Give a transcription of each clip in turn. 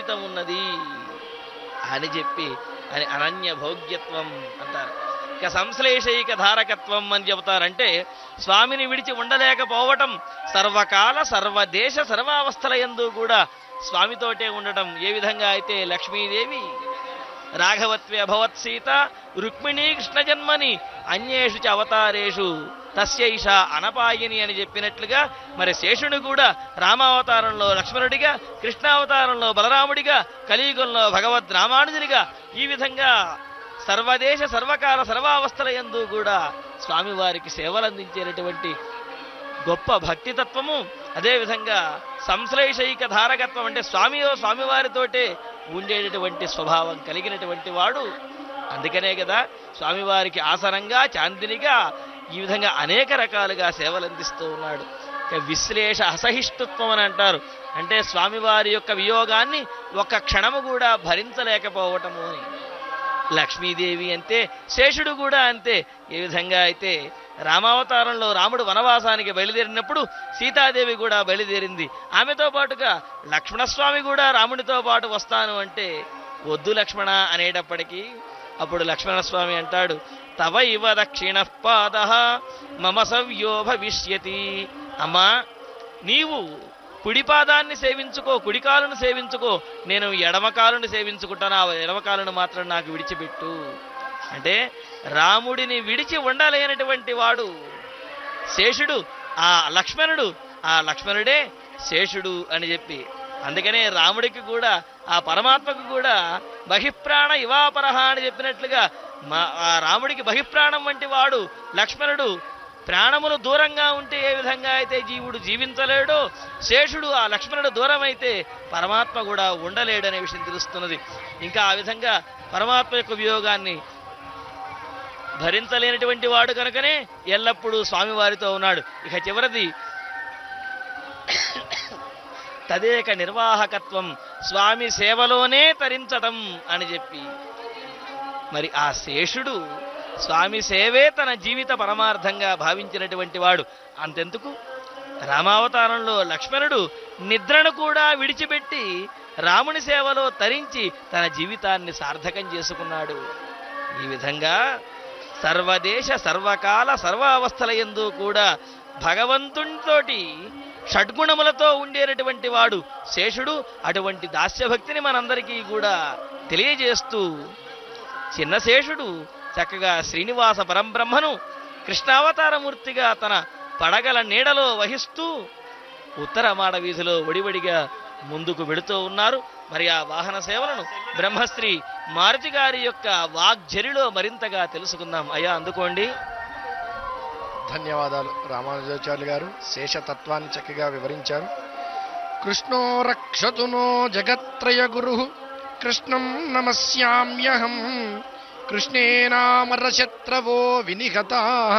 జీవితం ఉన్నది అని చెప్పి అని అనన్య భోగ్యత్వం అంటారు ఇక సంశ్లేషైక ధారకత్వం అని చెబుతారంటే స్వామిని విడిచి ఉండలేకపోవటం సర్వకాల సర్వదేశ సర్వావస్థల యందు కూడా స్వామితోటే ఉండటం ఏ విధంగా అయితే లక్ష్మీదేవి రాఘవత్వే అభవత్ సీత రుక్మిణీ కృష్ణ జన్మని అన్యేషు చ అవతారేషు తస్యైష అనపాయిని అని చెప్పినట్లుగా మరి శేషుడు కూడా రామావతారంలో లక్ష్మణుడిగా కృష్ణావతారంలో బలరాముడిగా కలియుగంలో భగవద్ రామానుజునిగా ఈ విధంగా సర్వదేశ సర్వకాల సర్వావస్థల యందు కూడా స్వామివారికి సేవలు అందించేటటువంటి గొప్ప భక్తి తత్వము అదేవిధంగా సంశ్లేషైక ధారకత్వం అంటే స్వామియో స్వామివారితోటే ఉండేటటువంటి స్వభావం కలిగినటువంటి వాడు అందుకనే కదా స్వామివారికి ఆసనంగా చాందినిగా ఈ విధంగా అనేక రకాలుగా సేవలు అందిస్తూ ఉన్నాడు ఇక విశ్లేష అసహిష్ణుత్వం అని అంటారు అంటే స్వామివారి యొక్క వియోగాన్ని ఒక్క క్షణము కూడా భరించలేకపోవటము అని లక్ష్మీదేవి అంతే శేషుడు కూడా అంతే ఏ విధంగా అయితే రామావతారంలో రాముడు వనవాసానికి బయలుదేరినప్పుడు సీతాదేవి కూడా బయలుదేరింది ఆమెతో పాటుగా లక్ష్మణస్వామి కూడా రాముడితో పాటు వస్తాను అంటే వద్దు లక్ష్మణ అనేటప్పటికీ అప్పుడు లక్ష్మణస్వామి అంటాడు తవ ఇవ దక్షిణ పాద మమ సవ్యో భవిష్యతి అమ్మా నీవు కుడి పాదాన్ని సేవించుకో కుడికాలును సేవించుకో నేను ఎడమకాలును సేవించుకుంటాను ఆ ఎడమకాలును మాత్రం నాకు విడిచిపెట్టు అంటే రాముడిని విడిచి ఉండలేనటువంటి వాడు శేషుడు ఆ లక్ష్మణుడు ఆ లక్ష్మణుడే శేషుడు అని చెప్పి అందుకనే రాముడికి కూడా ఆ పరమాత్మకు కూడా బహిప్రాణ ఇవాపరహ అని చెప్పినట్లుగా మా ఆ రాముడికి బహిప్రాణం వంటి వాడు లక్ష్మణుడు ప్రాణములు దూరంగా ఉంటే ఏ విధంగా అయితే జీవుడు జీవించలేడో శేషుడు ఆ లక్ష్మణుడు దూరం అయితే పరమాత్మ కూడా ఉండలేడు అనే విషయం తెలుస్తున్నది ఇంకా ఆ విధంగా పరమాత్మ యొక్క వియోగాన్ని భరించలేనటువంటి వాడు కనుకనే ఎల్లప్పుడూ స్వామివారితో ఉన్నాడు ఇక చివరిది తదేక నిర్వాహకత్వం స్వామి సేవలోనే తరించటం అని చెప్పి మరి ఆ శేషుడు స్వామి సేవే తన జీవిత పరమార్థంగా భావించినటువంటి వాడు అంతెందుకు రామావతారంలో లక్ష్మణుడు నిద్రను కూడా విడిచిపెట్టి రాముని సేవలో తరించి తన జీవితాన్ని సార్థకం చేసుకున్నాడు ఈ విధంగా సర్వదేశ సర్వకాల సర్వావస్థల యందు కూడా భగవంతునితోటి షడ్గుణములతో ఉండేటటువంటి వాడు శేషుడు అటువంటి దాస్యభక్తిని మనందరికీ కూడా తెలియజేస్తూ చిన్న శేషుడు చక్కగా శ్రీనివాస పరంబ్రహ్మను కృష్ణావతారమూర్తిగా తన పడగల నీడలో వహిస్తూ ఉత్తర మాడ వీధిలో ఒడివడిగా ముందుకు వెళుతూ ఉన్నారు మరి ఆ వాహన సేవలను బ్రహ్మశ్రీ మారుతి గారి యొక్క వాగ్జరిలో మరింతగా తెలుసుకుందాం అయ్యా అందుకోండి ధన్యవాదాలు రామానుజాచార్యులు గారు శేషతత్వాన్ని చక్కగా వివరించారు కృష్ణో రక్షతు నో జగత్రయ గురు కృష్ణం నమస్యామ్యహం కృష్ణేనామరశత్రవో వినిహత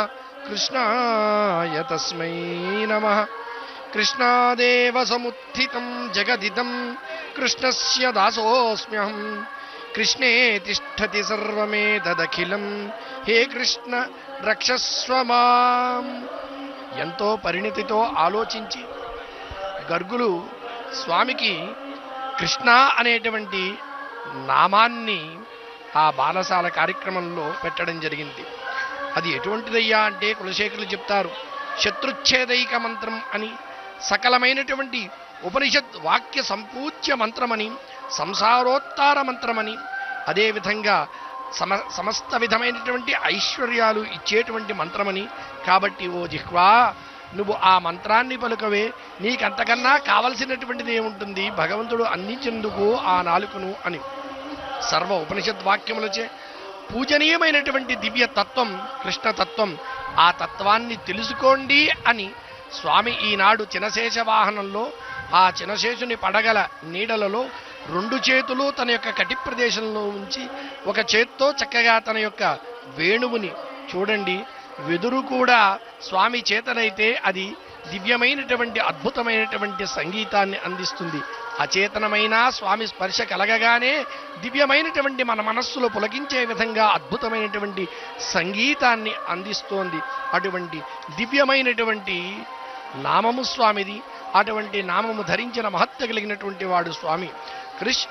కృష్ణాయ తస్మై నమ కృష్ణాదేవ సముత్థితం జగదిదం కృష్ణస్య దాసోస్మ్యహం కృష్ణే తిష్టతి సర్వమేతదఖిలం హే కృష్ణ రక్షస్వ మాం ఎంతో పరిణితితో ఆలోచించి గర్గులు స్వామికి కృష్ణ అనేటువంటి నామాన్ని ఆ బాలసాల కార్యక్రమంలో పెట్టడం జరిగింది అది ఎటువంటిదయ్యా అంటే కులశేఖరులు చెప్తారు శత్రుచ్ఛేదైక మంత్రం అని సకలమైనటువంటి ఉపనిషత్ వాక్య సంపూజ్య మంత్రమని సంసారోత్తార మంత్రమని అదేవిధంగా సమ సమస్త విధమైనటువంటి ఐశ్వర్యాలు ఇచ్చేటువంటి మంత్రమని కాబట్టి ఓ జిహ్వా నువ్వు ఆ మంత్రాన్ని పలుకవే నీకంతకన్నా కావలసినటువంటిది ఏముంటుంది భగవంతుడు అందించేందుకు ఆ నాలుకను అని సర్వ ఉపనిషత్ వాక్యములచే పూజనీయమైనటువంటి దివ్య తత్వం కృష్ణతత్వం ఆ తత్వాన్ని తెలుసుకోండి అని స్వామి ఈనాడు చినశేష వాహనంలో ఆ చినశేషుని పడగల నీడలలో రెండు చేతులు తన యొక్క కటి ప్రదేశంలో ఉంచి ఒక చేత్తో చక్కగా తన యొక్క వేణువుని చూడండి వెదురు కూడా స్వామి చేతనైతే అది దివ్యమైనటువంటి అద్భుతమైనటువంటి సంగీతాన్ని అందిస్తుంది అచేతనమైన స్వామి స్పర్శ కలగగానే దివ్యమైనటువంటి మన మనస్సులో పులకించే విధంగా అద్భుతమైనటువంటి సంగీతాన్ని అందిస్తోంది అటువంటి దివ్యమైనటువంటి నామము స్వామిది అటువంటి నామము ధరించిన మహత్వ కలిగినటువంటి వాడు స్వామి కృష్ణ